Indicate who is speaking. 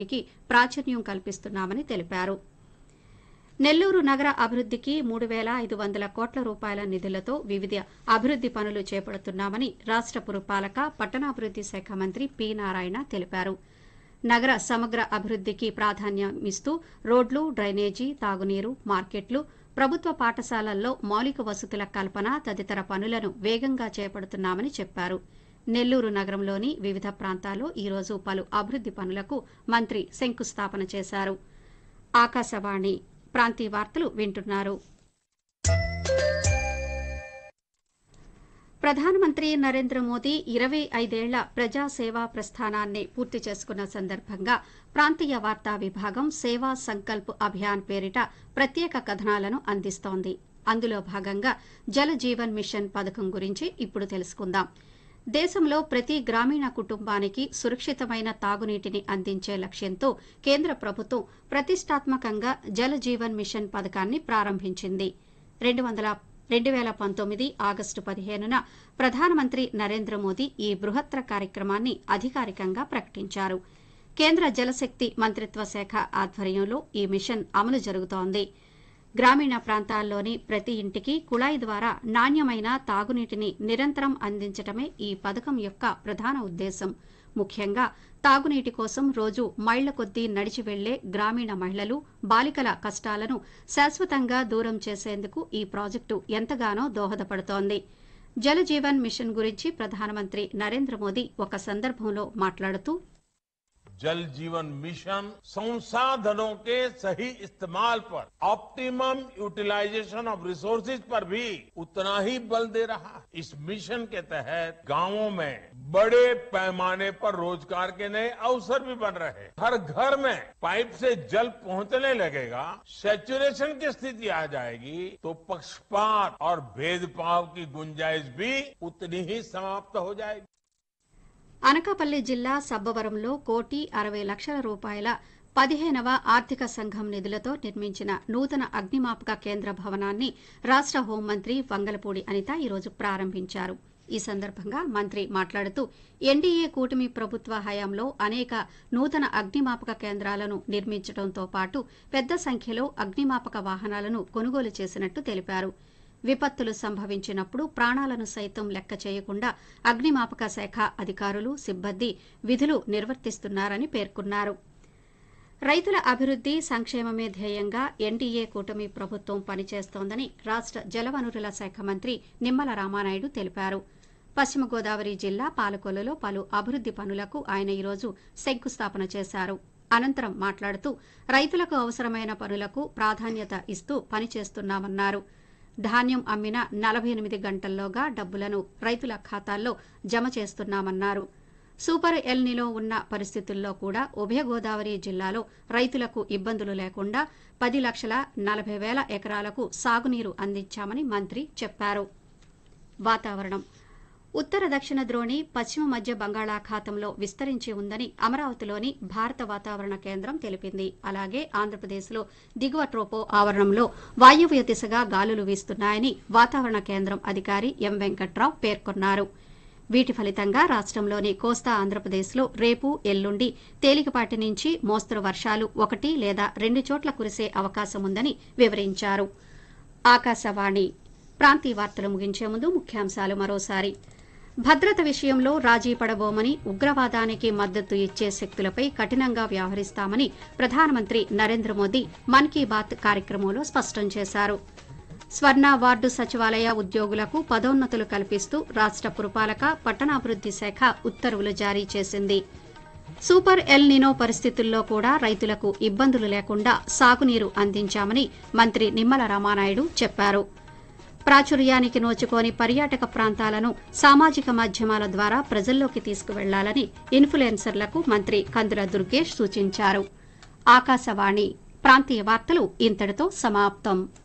Speaker 1: కి ప్రాచుర్యం కల్పిస్తున్నామని తెలిపారు నెల్లూరు నగర అభివృద్ధికి మూడు వేల ఐదు వందల కోట్ల రూపాయల నిధులతో వివిధ అభివృద్ది పనులు చేపడుతున్నామని రాష్ట పురపాలక పట్టణాభివృద్ది శాఖ మంత్రి పి నారాయణ తెలిపారు నగర సమగ్ర అభివృద్ధికి ప్రాధాన్యమిస్తూ రోడ్లు డ్రైనేజీ తాగునీరు మార్కెట్లు ప్రభుత్వ పాఠశాలల్లో మౌలిక వసతుల కల్పన తదితర పనులను వేగంగా చేపడుతున్నామని చెప్పారు నెల్లూరు నగరంలోని వివిధ ప్రాంతాల్లో ఈరోజు పలు అభివృద్ది పనులకు మంత్రి శంకుస్థాపన చేశారు ఆకాశవాణి ప్రాంతీయ వార్తలు వింటున్నారు ప్రధానమంత్రి నరేంద్ర మోదీ ఇరవై ఐదేళ్ల ప్రజాసేవా ప్రస్థానాన్ని పూర్తి చేసుకున్న సందర్భంగా ప్రాంతీయ వార్తా విభాగం సేవా సంకల్ప్ అభియాన్ పేరిట ప్రత్యేక కథనాలను అందిస్తోంది అందులో భాగంగా జల జీవన్ మిషన్ పథకం గురించి ఇప్పుడు తెలుసుకుందాం దేశంలో ప్రతి గ్రామీణ కుటుంబానికి సురక్షితమైన తాగునీటిని అందించే లక్ష్యంతో కేంద్ర ప్రభుత్వం ప్రతిష్టాత్మకంగా జల జీవన్ మిషన్ పథకాన్ని ప్రారంభించింది రెండు వందల రెండు వేల పంతొమ్మిది ఆగస్టు పదిహేనున ప్రధానమంత్రి నరేంద్ర మోదీ ఈ బృహత్తర కార్యక్రమాన్ని అధికారికంగా ప్రకటించారు కేంద్ర జలశక్తి మంత్రిత్వ శాఖ ఆధ్వర్యంలో ఈ మిషన్ అమలు జరుగుతోంది గ్రామీణ ప్రాంతాల్లోని ప్రతి ఇంటికి కుళాయి ద్వారా నాణ్యమైన తాగునీటిని నిరంతరం అందించడమే ఈ పథకం యొక్క ప్రధాన ఉద్దేశం ముఖ్యంగా తాగునీటి కోసం రోజు మైళ్ల కొద్దీ నడిచి వెళ్లే గ్రామీణ మహిళలు బాలికల కష్టాలను శాశ్వతంగా దూరం చేసేందుకు ఈ ప్రాజెక్టు ఎంతగానో దోహదపడుతోంది జల జీవన్ మిషన్ గురించి ప్రధానమంత్రి నరేంద్ర మోదీ ఒక సందర్భంలో మాట్లాడుతూ
Speaker 2: जल जीवन मिशन संसाधनों के सही इस्तेमाल पर ऑप्टिमम यूटिलाइजेशन ऑफ रिसोर्सेज पर भी उतना ही बल दे रहा है इस मिशन के तहत गांवों में बड़े पैमाने पर रोजगार के नए अवसर भी बन रहे हैं हर घर में पाइप से जल पहुंचने लगेगा सेचुरेशन की स्थिति आ जाएगी तो पक्षपात और भेदभाव की गुंजाइश भी उतनी ही समाप्त हो जाएगी
Speaker 1: అనకాపల్లి జిల్లా సబ్బవరంలో కోటి అరవై లక్షల రూపాయల పదిహేనవ ఆర్థిక సంఘం నిధులతో నిర్మించిన నూతన అగ్నిమాపక కేంద్ర భవనాన్ని రాష్ట హోంమంత్రి వంగలపూడి అనిత ఈరోజు ప్రారంభించారు ఈ సందర్భంగా మంత్రి మాట్లాడుతూ ఎన్డీఏ కూటమి ప్రభుత్వ హయాంలో అనేక నూతన అగ్నిమాపక కేంద్రాలను నిర్మించడంతో పాటు పెద్ద సంఖ్యలో అగ్నిమాపక వాహనాలను కొనుగోలు చేసినట్టు తెలిపారు విపత్తులు సంభవించినప్పుడు ప్రాణాలను సైతం లెక్క చేయకుండా అగ్నిమాపక శాఖ అధికారులు సిబ్బంది విధులు నిర్వర్తిస్తున్నారని పేర్కొన్నారు రైతుల అభివృద్ది సంక్షేమమే ధ్యేయంగా ఎన్డీఏ కూటమి ప్రభుత్వం పనిచేస్తోందని రాష్ట జలవనరుల శాఖ మంత్రి నిమ్మల రామానాయుడు తెలిపారు పశ్చిమ గోదావరి జిల్లా పాలకొల్లులో పలు అభివృద్ది పనులకు ఆయన ఈరోజు శంకుస్థాపన చేశారు అనంతరం మాట్లాడుతూ రైతులకు అవసరమైన పనులకు ప్రాధాన్యత ఇస్తూ పనిచేస్తున్నామన్నారు ధాన్యం అమ్మిన నలభై ఎనిమిది గంటల్లోగా డబ్బులను రైతుల ఖాతాల్లో జమ చేస్తున్నామన్నారు సూపర్ ఎల్నిలో ఉన్న పరిస్థితుల్లో కూడా ఉభయ గోదావరి జిల్లాలో రైతులకు ఇబ్బందులు లేకుండా పది లక్షల నలభై వేల ఎకరాలకు సాగునీరు అందించామని మంత్రి చెప్పారు వాతావరణం ఉత్తర దక్షిణ ద్రోణి పశ్చిమ మధ్య బంగాళాఖాతంలో విస్తరించి ఉందని అమరావతిలోని భారత వాతావరణ కేంద్రం తెలిపింది అలాగే ఆంధ్రప్రదేశ్లో దిగువ ట్రోపో ఆవరణంలో వాయువ్య దిశగా గాలులు వీస్తున్నాయని వాతావరణ కేంద్రం అధికారి ఎం వెంకట్రావు పేర్కొన్నారు వీటి ఫలితంగా రాష్ట్రంలోని కోస్తా ఆంధ్రప్రదేశ్లో రేపు ఎల్లుండి తేలికపాటి నుంచి మోస్తరు వర్షాలు ఒకటి లేదా రెండు చోట్ల కురిసే అవకాశం ఉందని వివరించారు ఆకాశవాణి ప్రాంతీయ వార్తలు ముగించే ముందు ముఖ్యాంశాలు మరోసారి భద్రత విషయంలో రాజీ పడబోమని ఉగ్రవాదానికి మద్దతు ఇచ్చే శక్తులపై కఠినంగా వ్యవహరిస్తామని ప్రధానమంత్రి నరేంద్ర మోదీ మన్ కీ బాత్ కార్యక్రమంలో స్పష్టం చేశారు స్వర్ణ వార్డు సచివాలయ ఉద్యోగులకు పదోన్నతులు కల్పిస్తూ రాష్ట పురపాలక పట్టణాభివృద్ది శాఖ ఉత్తర్వులు జారీ చేసింది సూపర్ ఎల్ నినో పరిస్థితుల్లో కూడా రైతులకు ఇబ్బందులు లేకుండా సాగునీరు అందించామని మంత్రి నిమ్మల రామానాయుడు చెప్పారు ప్రాచుర్యానికి నోచుకోని పర్యాటక ప్రాంతాలను సామాజిక మాధ్యమాల ద్వారా ప్రజల్లోకి తీసుకువెళ్లాలని ఇన్ఫ్లుయెన్సర్లకు మంత్రి కందుల దుర్గేష్ సూచించారు ఆకాశవాణి ప్రాంతీయ వార్తలు ఇంతటితో సమాప్తం